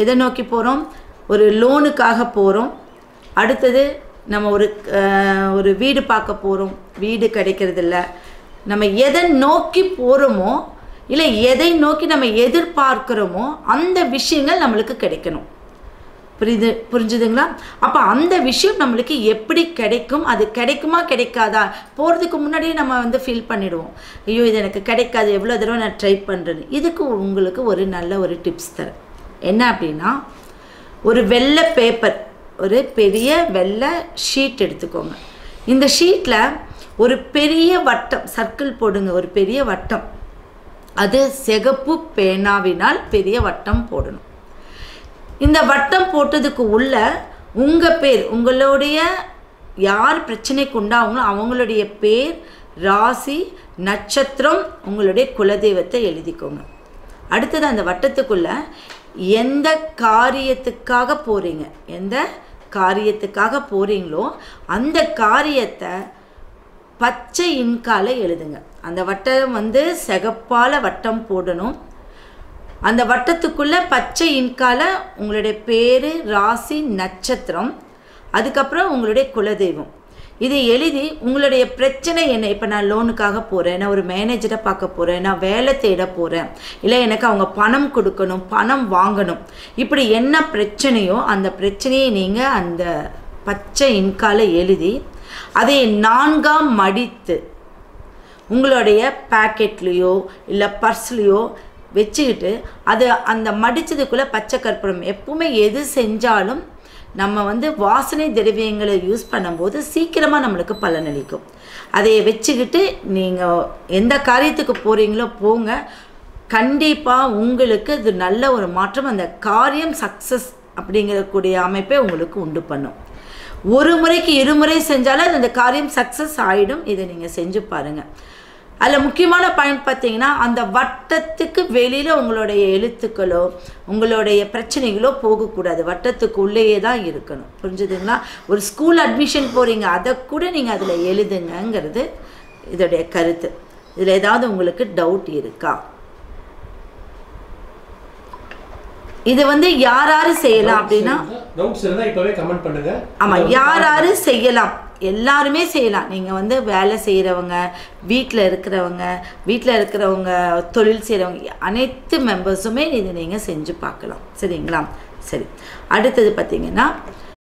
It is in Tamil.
எதை நோக்கி போகிறோம் ஒரு லோனுக்காக போகிறோம் அடுத்தது நம்ம ஒரு அஹ், ஒரு வீடு பார்க்க போகிறோம் வீடு கிடைக்கிறதில்ல நம்ம எதை நோக்கி போகிறோமோ இல்லை எதை நோக்கி நம்ம எதிர்பார்க்கிறோமோ அந்த விஷயங்கள் நம்மளுக்கு கிடைக்கணும் புரியுது புரிஞ்சுதுங்களா அப்போ அந்த விஷயம் நம்மளுக்கு எப்படி கிடைக்கும் அது கிடைக்குமா கிடைக்காதா போகிறதுக்கு முன்னாடியே நம்ம வந்து ஃபீல் பண்ணிடுவோம் ஐயோ இது எனக்கு கிடைக்காது எவ்வளோ தடவை நான் ட்ரை பண்ணுறேன்னு இதுக்கு உங்களுக்கு ஒரு நல்ல ஒரு டிப்ஸ் தரேன் என்ன அப்படின்னா ஒரு வெள்ளை பேப்பர் ஒரு பெரிய வெள்ளை ஷீட் எடுத்துக்கோங்க இந்த ஷீட்டில் ஒரு பெரிய வட்டம் சர்க்கிள் போடுங்க ஒரு பெரிய வட்டம் அது சிகப்பு பேனாவினால் பெரிய வட்டம் போடணும் இந்த வட்டம் போட்டதுக்கு உள்ள உங்கள் பேர் உங்களுடைய யார் பிரச்சனைக்கு உண்டாங்களோ அவங்களுடைய பேர் ராசி நட்சத்திரம் உங்களுடைய குலதெய்வத்தை எழுதிக்கோங்க அடுத்தது அந்த வட்டத்துக்குள்ள எந்த காரியத்துக்காக போகிறீங்க எந்த காரியத்துக்காக போகிறீங்களோ அந்த காரியத்தை பச்சை இன்கால எழுதுங்க அந்த வட்டம் வந்து சிகப்பால வட்டம் போடணும் அந்த வட்டத்துக்குள்ள பச்சை இன்கால உங்களுடைய பேர் ராசி நட்சத்திரம் அதுக்கப்புறம் உங்களுடைய குலதெய்வம் இதை எழுதி உங்களுடைய பிரச்சனை என்ன இப்போ நான் லோனுக்காக போகிறேன் நான் ஒரு மேனேஜரை பார்க்க போகிறேன் நான் வேலை தேட போகிறேன் இல்லை எனக்கு அவங்க பணம் கொடுக்கணும் பணம் வாங்கணும் இப்படி என்ன பிரச்சனையோ அந்த பிரச்சனையை நீங்கள் அந்த பச்சை இன்கால எழுதி அதை நான்காம் மடித்து உங்களுடைய பேக்கெட்லேயோ இல்லை பர்ஸ்லேயோ வச்சுக்கிட்டு அது அந்த மடித்ததுக்குள்ளே பச்சை கற்பூரம் எப்பவுமே எது செஞ்சாலும் நம்ம வந்து வாசனை திரவியங்களை யூஸ் பண்ணும்போது சீக்கிரமாக நம்மளுக்கு பலனளிக்கும் அதை வச்சுக்கிட்டு நீங்கள் எந்த காரியத்துக்கு போகிறீங்களோ போங்க கண்டிப்பாக உங்களுக்கு இது நல்ல ஒரு மாற்றம் அந்த காரியம் சக்ஸஸ் அப்படிங்கக்கூடிய அமைப்பை உங்களுக்கு உண்டு பண்ணும் ஒரு முறைக்கு இருமுறை செஞ்சாலும் அது அந்த காரியம் சக்ஸஸ் ஆகிடும் இதை நீங்கள் செஞ்சு பாருங்கள் அதில் முக்கியமான பாயிண்ட் பார்த்தீங்கன்னா அந்த வட்டத்துக்கு வெளியில் உங்களுடைய எழுத்துக்களோ உங்களுடைய பிரச்சனைகளோ போகக்கூடாது வட்டத்துக்கு உள்ளேயே தான் இருக்கணும் புரிஞ்சுதுங்களா ஒரு ஸ்கூல் அட்மிஷன் போகிறீங்க அதை கூட நீங்கள் அதில் எழுதுங்கங்கிறது இதோடைய கருத்து இதில் ஏதாவது உங்களுக்கு டவுட் இருக்கா இது வந்து யார் யார் செய்யலாம் அப்படின்னா டவுட்ஸ் இருந்தா இப்பவே கமெண்ட் பண்ணுங்க ஆமாம் யார் யார் செய்யலாம் எல்லாருமே செய்யலாம் நீங்கள் வந்து வேலை செய்கிறவங்க வீட்டில் இருக்கிறவங்க வீட்டில் இருக்கிறவங்க தொழில் செய்கிறவங்க அனைத்து மெம்பர்ஸுமே இது நீங்கள் செஞ்சு பார்க்கலாம் சரிங்களா சரி அடுத்தது பார்த்தீங்கன்னா